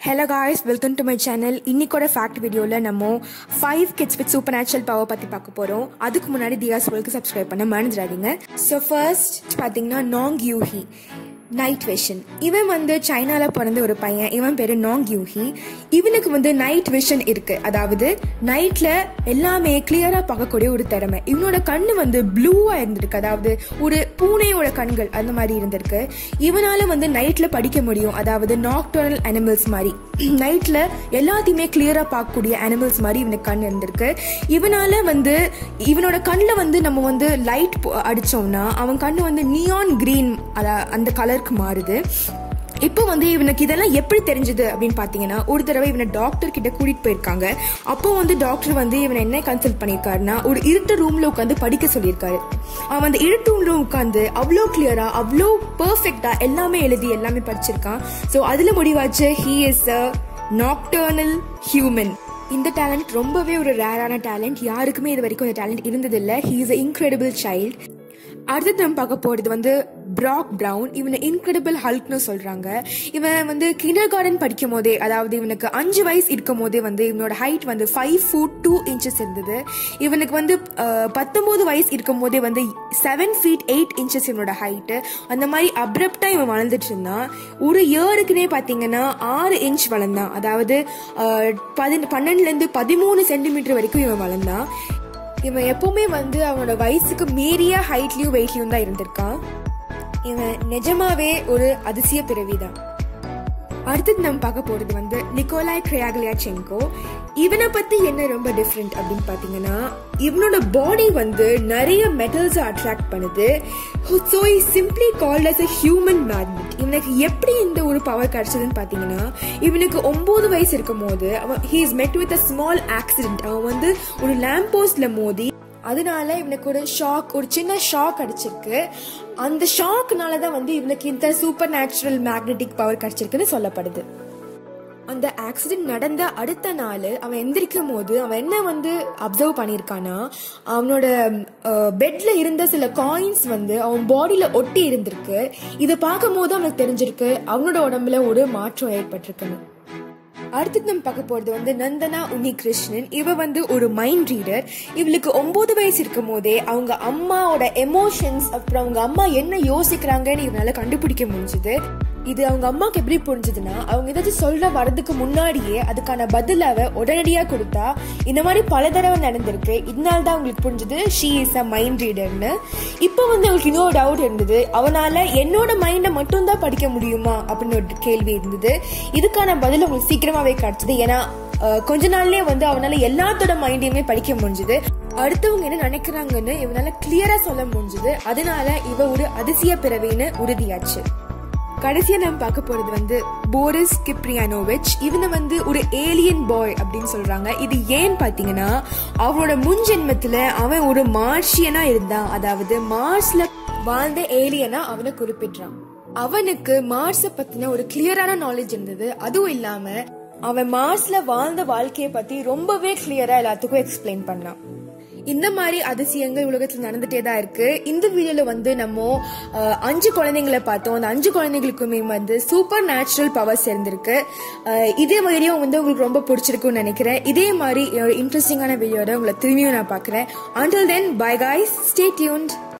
hello guys welcome to my channel இன்னைக்கோட fact வீடியோவில் நம்ம five kids with supernatural power பற்றி பார்க்க போகிறோம் அதுக்கு முன்னாடி தியா ஸ்கூலுக்கு சப்ஸ்கிரைப் பண்ண மறந்துடாதீங்க ஸோ ஃபர்ஸ்ட் பார்த்தீங்கன்னா நாங் யூஹி நைட் விஷன் இவன் வந்து சைனால பிறந்த ஒரு பையன் இவன் பேரு நாங் யூஹி இவனுக்கு வந்து நைட் விஷன் இருக்கு அதாவது நைட்ல எல்லாமே கிளியரா பார்க்கக்கூடிய ஒரு திறமை இவனோட கண்ணு வந்து ப்ளூவா இருந்திருக்கு அதாவது ஒரு பூனையோட கண்கள் அந்த மாதிரி இருந்திருக்கு இவனால வந்து நைட்ல படிக்க முடியும் அதாவது நாக்டர்னல் அனிமல்ஸ் மாதிரி நைட்ல எல்லாத்தையுமே கிளியரா பார்க்கக்கூடிய அனிமல்ஸ் மாதிரி இவனுக்கு கண் இருந்திருக்கு இவனால வந்து இவனோட கண்ணில் வந்து நம்ம வந்து லைட் அடிச்சோம்னா அவன் கண்ணு வந்து நியான் கிரீன் அந்த கலருக்கு மாறுது இப்போ வந்து இவனுக்கு இதெல்லாம் எப்படி தெரிஞ்சது அப்படின்னு பார்த்தீங்கன்னா ஒரு தடவை இவனை டாக்டர் கிட்ட கூட்டிட்டு போயிருக்காங்க அப்போ வந்து டாக்டர் வந்து இவனை என்ன கன்சல்ட் பண்ணியிருக்காருன்னா ஒரு இருட்டு ரூம்ல உட்காந்து படிக்க சொல்லியிருக்காரு அவன் அந்த இருட்டு ரூம்ல உட்காந்து அவ்வளோ கிளியரா அவ்வளோ பர்ஃபெக்டா எல்லாமே எழுதி எல்லாமே படிச்சிருக்கான் ஸோ அதுல முடிவாச்சு he is a nocturnal human இந்த டேலண்ட் ரொம்பவே ஒரு ரேரான டேலண்ட் யாருக்குமே இது வரைக்கும் இந்த டேலண்ட் இருந்ததில்லை he is a incredible child அடுத்தது நம்ம பார்க்க போறது வந்து ப்ராக் ப்ரவுன் இவனை இன்க்ரெடிபிள் ஹல்க்னு சொல்றாங்க இவன் வந்து கிண்டர் கார்டன் படிக்கும் போதே அதாவது இவனுக்கு அஞ்சு வயசு இருக்கும் போதே வந்து இவனோட ஹைட் வந்து ஃபைவ் ஃபுட் டூ இன்ச்சஸ் இருந்தது இவனுக்கு வந்து பத்தொன்பது வயசு இருக்கும் போதே வந்து செவன் ஃபீட் எயிட் இன்ச்சஸ் இவனோட ஹைட்டு அந்த மாதிரி அப்ரப்டா இவன் வளர்ந்துட்டு இருந்தான் ஒரு இயருக்குனே பார்த்தீங்கன்னா ஆறு இன்ச் வளர்ந்தான் அதாவது பதின பன்னெண்டுலேருந்து பதிமூணு சென்டிமீட்டர் வரைக்கும் இவன் வளர்ந்தான் இவன் எப்பவுமே வந்து அவனோட வயசுக்கு மீறிய ஹைட்லயும் வெயிட்லயும் தான் இருந்திருக்கான் இவன் நிஜமாவே ஒரு அதிசய பிறவிதான் அடுத்தது நம்ம பார்க்க போறது வந்து நிக்கோலாய் கிரியாகலியா செங்கோ இவனை பத்தி என்ன ரொம்ப டிஃப்ரெண்ட் அப்படின்னு பாத்தீங்கன்னா இவனோட பாடி வந்து நிறைய மெட்டல்ஸ் அட்ராக்ட் பண்ணுது so simply called as a human magnet இவனுக்கு எப்படி இந்த ஒரு பவர் கிடைச்சதுன்னு பாத்தீங்கன்னா இவனுக்கு ஒன்பது வயசு இருக்கும் போது அவன் he is met with a small accident அவன் வந்து ஒரு லேம்ப் போஸ்ட்ல மோதி அதனால இவனுக்கு ஒரு ஷாக் ஒரு சின்ன ஷாக் அடிச்சிருக்கு அந்த ஷாக்னால தான் வந்து இவனுக்கு இந்த சூப்பர் நேச்சுரல் மேக்னெட்டிக் பவர் கிடைச்சிருக்குன்னு சொல்லப்படுது அந்த ஆக்சிடென்ட் நடந்த அடுத்த நாள் அவன் எந்திரிக்கும் போது அவன் என்ன வந்து அப்சர்வ் பண்ணியிருக்கானா அவனோட பெட்ல இருந்த சில காயின்ஸ் வந்து அவன் பாடியில ஒட்டி இருந்திருக்கு இதை பார்க்கும் போது அவனுக்கு தெரிஞ்சிருக்கு அவனோட உடம்புல ஒரு மாற்றம் ஏற்பட்டிருக்குன்னு அடுத்தது நம்ம பார்க்க போறது வந்து நந்தனா உன்னி கிருஷ்ணன் இவ வந்து ஒரு மைண்ட் ரீடர் இவளுக்கு ஒன்பது வயசு இருக்கும் போதே அவங்க அம்மாவோட எமோஷன்ஸ் அப்புறம் அவங்க அம்மா என்ன யோசிக்கிறாங்கன்னு இவனால கண்டுபிடிக்க முடிஞ்சது இது அவங்க அம்மாவுக்கு எப்படி புரிஞ்சதுன்னா அவங்க ஏதாச்சும் சொல்ற வரதுக்கு முன்னாடியே அதுக்கான பதில் அவ உடனடியா கொடுத்தா இந்த மாதிரி பல தடவை நடந்திருக்கு இதனால தான் அவங்களுக்கு புரிஞ்சது ஷீ இஸ் அ மைண்ட் ரீடர்னு இப்போ வந்து அவங்களுக்கு இன்னொரு டவுட் இருந்தது அவனால என்னோட மைண்டை மட்டும் தான் படிக்க முடியுமா அப்படின்னு ஒரு கேள்வி இருந்தது இதுக்கான பதில் அவங்களுக்கு சீக்கிரமாவே கிடைச்சது ஏன்னா கொஞ்ச நாள்லயே வந்து அவனால எல்லாத்தோட மைண்டையுமே படிக்க முடிஞ்சது அடுத்தவங்க என்ன நினைக்கிறாங்கன்னு இவனால கிளியரா சொல்ல முடிஞ்சது அதனால இவ ஒரு அதிசய பிறவின்னு உறுதியாச்சு கடைசியா நம்ம பார்க்க போறது வந்து போரிஸ் கிப்ரியானோவிச் இவனை வந்து ஒரு ஏலியன் பாய் அப்படின்னு சொல்றாங்க இது ஏன்னு பாத்தீங்கன்னா அவனோட முன் ஜென்மத்துல அவன் ஒரு மார்ஷியனா இருந்தான் அதாவது மார்ஸ்ல வாழ்ந்த ஏலியனா அவனை குறிப்பிடுறான் அவனுக்கு மார்ஸ பத்தின ஒரு கிளியரான நாலேஜ் இருந்தது அதுவும் இல்லாம அவன் மார்ஸ்ல வாழ்ந்த வாழ்க்கைய பத்தி ரொம்பவே கிளியரா எல்லாத்துக்கும் எக்ஸ்பிளைன் பண்ணான் இந்த மாதிரி அதிசயங்கள் உலகத்தில் நடந்துட்டே தான் இருக்கு இந்த வீடியோல வந்து நம்ம அஞ்சு குழந்தைங்களை பார்த்தோம் அந்த அஞ்சு குழந்தைங்களுக்குமே வந்து சூப்பர் நேச்சுரல் பவர்ஸ் இருந்திருக்கு இதே மாதிரியும் வந்து உங்களுக்கு ரொம்ப பிடிச்சிருக்கும்னு நினைக்கிறேன் இதே மாதிரி இன்ட்ரெஸ்டிங்கான வீடியோட உங்களை திரும்பியும் நான் பார்க்குறேன் until then bye guys stay tuned